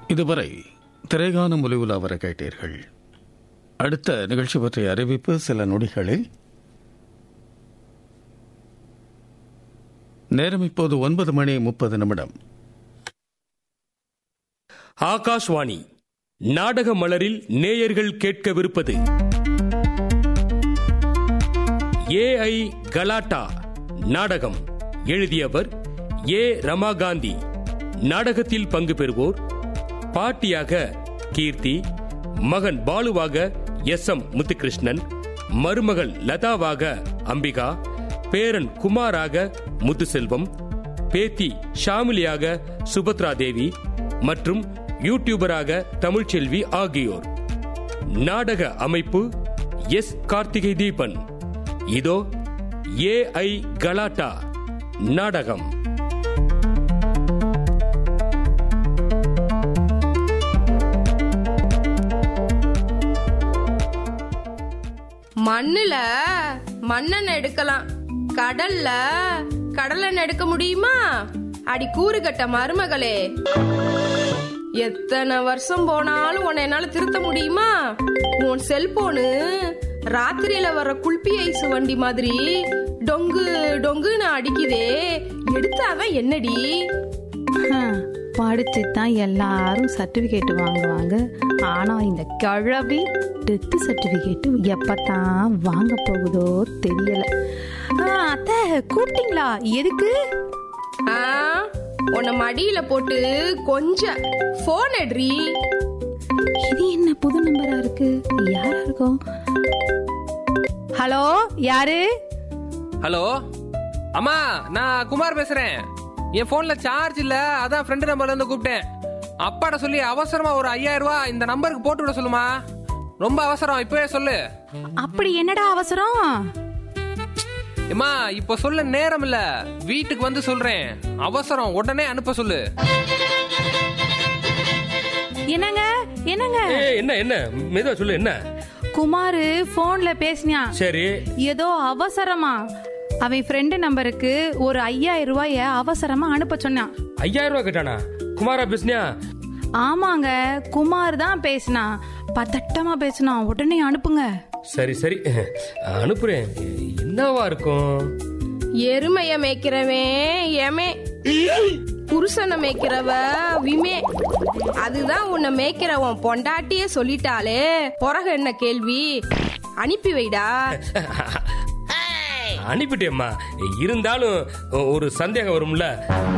இதுவரை திரைகான முலிவுலா வர கேட்டீர்கள் அடுத்த நிகழ்ச்சி பற்றிய அறிவிப்பு சில நொடிகளில் நேரம் இப்போது ஒன்பது மணி முப்பது நிமிடம் ஆகாஷ்வாணி நாடக மலரில் நேயர்கள் கேட்கவிருப்பது ஏஐ கலாட்டா நாடகம் எழுதியவர் ஏ ரமாகாந்தி நாடகத்தில் பங்கு பெறுவோர் பாட்டியாக கீர்த்தி மகன் பாலுவாக எஸ் எம் முத்துகிருஷ்ணன் மருமகள் லதாவாக அம்பிகா பேரன் குமாராக முத்துசெல்வம் பேத்தி ஷாமிலியாக சுபத்ரா தேவி மற்றும் யூடியூபராக தமிழ்ச்செல்வி ஆகியோர் நாடக அமைப்பு எஸ் கார்த்திகை தீபன் இதோ ஏஐ கலாட்டா நாடகம் மண்ணுல மண்ணெண்ணெய் எடுக்கலாம் கடல்ல கடலெண்ணெய் எடுக்க முடியுமா அடி கூறுகட்ட மருமகளே எத்தனை வருஷம் போனாலும் உன்னை என்னால திருத்த முடியுமா உன் செல்போனு ராத்திரியில வர குல்பி ஐஸ் வண்டி மாதிரி டொங்கு டொங்குன்னு அடிக்குதே எடுத்தாதான் என்னடி படிச்சு தான் எல்லாரும் சர்டிபிகேட் வாங்குவாங்க ஆனா இந்த கிழவி டெத் சர்டிபிகேட் எப்பதான் வாங்க போகுதோ தெரியல ஆ, அத்தை கூப்பிட்டீங்களா எதுக்கு ஆ, உன்னை மடியில போட்டு கொஞ்சம் போன் எடுறி இது என்ன புது நம்பரா இருக்கு யாரா இருக்கும் ஹலோ யாரு ஹலோ அம்மா நான் குமார் பேசுறேன் என் போன்ல சார்ஜ் இல்ல அதான் ஃப்ரெண்டு நம்பர்ல இருந்து கூப்பிட்டேன் அப்பாட்ட சொல்லி அவசரமா ஒரு ஐயாயிரம் ரூபாய் இந்த நம்பருக்கு போட்டு விட சொல்லுமா ரொம்ப அவசரம் இப்பவே சொல்லு அப்படி என்னடா அவசரம் அம்மா இப்ப சொல்ல நேரம் இல்ல வீட்டுக்கு வந்து சொல்றேன் அவசரம் உடனே அனுப்ப சொல்லு என்னங்க என்னங்க ஏய், என்ன என்ன மெதுவா சொல்லு என்ன குமாரு போன்ல பேசினான் சரி ஏதோ அவசரமா அவன் ஃப்ரெண்டு நம்பருக்கு ஒரு ஐயாயிரம் ரூபாய அவசரமா அனுப்ப சொன்னான் ஐயாயிரம் ரூபாய் கேட்டானா குமாரா பேசுனியா ஆமாங்க குமார் தான் பேசினான் பதட்டமா பேசினான் உடனே அனுப்புங்க சரி சரி அனுப்புறேன் என்னவா இருக்கும் எருமைய மேய்க்கிறவன் எமே புருஷனை மேய்க்கிறவ விமே அதுதான் உன்னை மேய்க்கிறவன் பொண்டாட்டியே சொல்லிட்டாலே பிறகு என்ன கேள்வி அனுப்பி வைடா அனுப்பிட்டேம்மா இருந்தாலும் ஒரு சந்தேகம் வரும்ல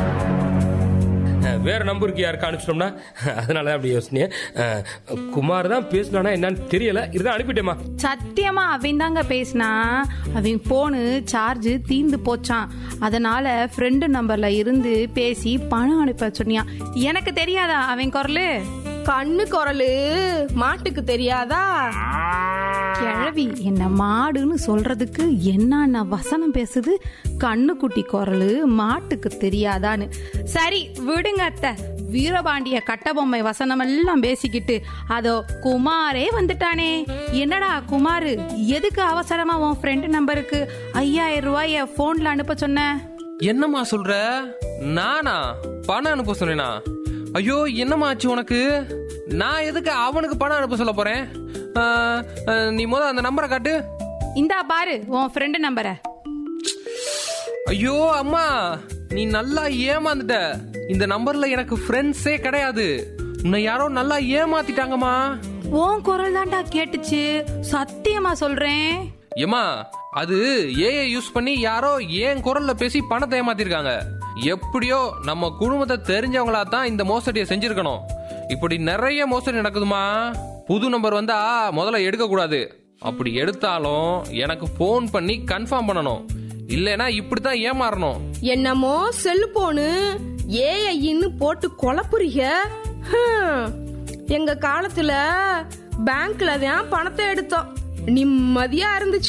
வேற நம்பருக்கு யாருக்கு அனுப்பிச்சிட்டோம்னா அதனால அப்படி யோசனையே குமார் தான் பேசினானா என்னன்னு தெரியல இருந்தா அனுப்பிட்டேம்மா சத்தியமா அவன் தாங்க பேசினா அவன் போனு சார்ஜ் தீந்து போச்சான் அதனால ஃப்ரெண்டு நம்பர்ல இருந்து பேசி பணம் அனுப்ப சொன்னியான் எனக்கு தெரியாதா அவன் குரலு கண்ணு குரலு மாட்டுக்கு தெரியாதா கிழவி என்ன மாடுன்னு சொல்றதுக்கு என்னென்ன வசனம் பேசுது கண்ணுக்குட்டி குரலு மாட்டுக்கு தெரியாதான்னு சரி விடுங்க அத்தை வீரபாண்டிய கட்டபொம்மை வசனம் எல்லாம் பேசிக்கிட்டு அதோ குமாரே வந்துட்டானே என்னடா குமாரு எதுக்கு அவசரமா உன் ஃப்ரெண்டு நம்பருக்கு ஐயாயிரம் ரூபாய போன்ல அனுப்ப சொன்ன என்னம்மா சொல்ற நானா பணம் அனுப்ப சொன்னேனா ஐயோ என்னம்மா ஆச்சு உனக்கு நான் எதுக்கு அவனுக்கு பணம் அனுப்ப சொல்ல போறேன் ஆ, ஆ, நீ முத அந்த நம்பரை காட்டு இந்தா பாரு உன் ஃப்ரெண்டு நம்பரை ஐயோ அம்மா நீ நல்லா ஏமாந்துட்ட இந்த நம்பர்ல எனக்கு ஃப்ரெண்ட்ஸே கிடையாது உன்னை யாரோ நல்லா ஏமாத்திட்டாங்கம்மா உன் குரல் தான்டா கேட்டுச்சு சத்தியமா சொல்றேன் ஏமா அது ஏஐ யூஸ் பண்ணி யாரோ ஏன் குரல்ல பேசி பணத்தை ஏமாத்திருக்காங்க எப்படியோ நம்ம குடும்பத்தை தெரிஞ்சவங்களா தான் இந்த மோசடியை செஞ்சிருக்கணும் இப்படி நிறைய மோசடி நடக்குதுமா புது நம்பர் வந்தா முதல்ல எடுக்க கூடாது அப்படி எடுத்தாலும் எனக்கு ஃபோன் பண்ணி கன்ஃபார்ம் பண்ணணும் இல்லைன்னா இப்படித்தான் ஏமாறணும் என்னமோ செல்போனு ஏஐன்னு போட்டு குழப்புறீங்க ஹம். எங்க காலத்துல பேங்க்ல தான் பணத்தை எடுத்தோம் நிம்மதியா இருந்துச்சு